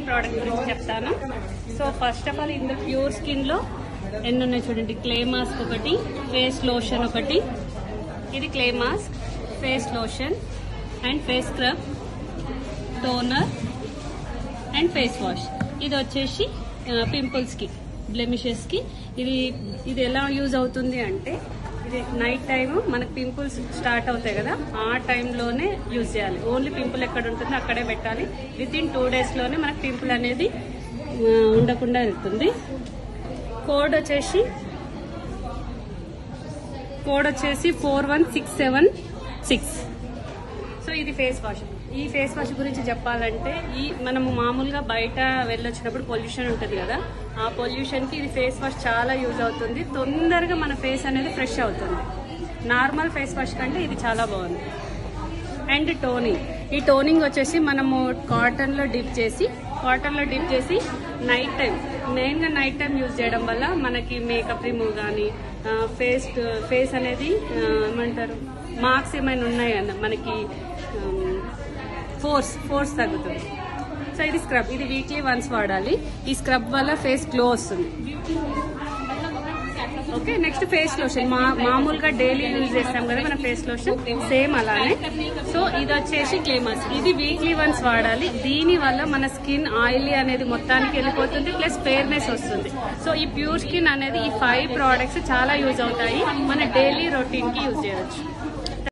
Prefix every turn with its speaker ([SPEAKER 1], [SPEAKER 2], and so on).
[SPEAKER 1] product గురించి చెప్తాను so first of all ఇందులో ప్యూర్ స్కిన్ లో ఎన్ని ఉన్నాయి చూడండి క్లే మాస్క్ ఒకటి ఫేస్ లోషన్ ఒకటి ఇది clay mask face lotion and face scrub toner and face wash ఇది వచ్చేసి పింపుల్స్ కి బ్లెమిషెస్ కి ఇది ఇది ఎలా యూజ్ అవుతుంది అంటే ఇది నైట్ టైం మనకు పింపుల్స్ స్టార్ట్ అవుతాయి కదా ఆ టైంలోనే యూజ్ చేయాలి ఓన్లీ పింపుల్ ఎక్కడ ఉంటుందో అక్కడే పెట్టాలి విత్ ఇన్ టూ డేస్ లోనే మనకు పింపుల్ అనేది ఆ, ఉండకుండా వెళ్తుంది కోడ్ వచ్చేసి కోడ్ వచ్చేసి four one six seven six so ఇది ఫేస్ వాష్ ఈ ఫేస్ వాష్ గురించి చెప్పాలంటే ఈ మనము మామూలుగా బయట వెళ్ళొచ్చినప్పుడు పొల్యూషన్ ఉంటుంది కదా ఆ పొల్యూషన్ కి ఇది ఫేస్ వాష్ చాలా యూజ్ అవుతుంది తొందరగా మన ఫేస్ అనేది ఫ్రెష్ అవుతుంది నార్మల్ ఫేస్ వాష్ కంటే ఇది చాలా బాగుంది అండ్ టోనింగ్ ఈ టోనింగ్ వచ్చేసి మనము కాటన్ లో డిప్ చేసి కాటన్ లో డిప్ చేసి నైట్ టైం మెయిన్ గా నైట్ టైం యూజ్ చేయడం వల్ల మనకి మేకప్ రిమూవ్ కానీ ఫేస్ ఫేస్ అనేది ఆ, ఏమంటారు మార్క్స్ ఏమైనా ఉన్నాయి అన్న మనకి ఫోర్స్ ఫోర్స్ తగ్గుతుంది సో ఇది స్క్రబ్ ఇది వీక్లీ వన్స్ వాడాలి ఈ స్క్రబ్ వల్ల ఫేస్ గ్లో వస్తుంది ఓకే నెక్స్ట్ ఫేస్ లోషన్ మా మామూలుగా డైలీ యూజ్ చేస్తాం కదా మన ఫేస్ లోషన్ సేమ్ అలానే సో ఇది వచ్చేసి క్లేమస్ ఇది వీక్లీ వన్స్ వాడాలి దీని వల్ల మన స్కిన్ ఆయిలీ అనేది మొత్తానికి వెళ్ళిపోతుంది ప్లస్ ఫేర్నెస్ వస్తుంది సో ఈ ప్యూర్ స్కిన్ అనేది ఈ ఫైవ్ ప్రోడక్ట్స్ చాలా యూజ్ అవుతాయి మన డైలీ రొటీన్ కి యూజ్ చేయవచ్చు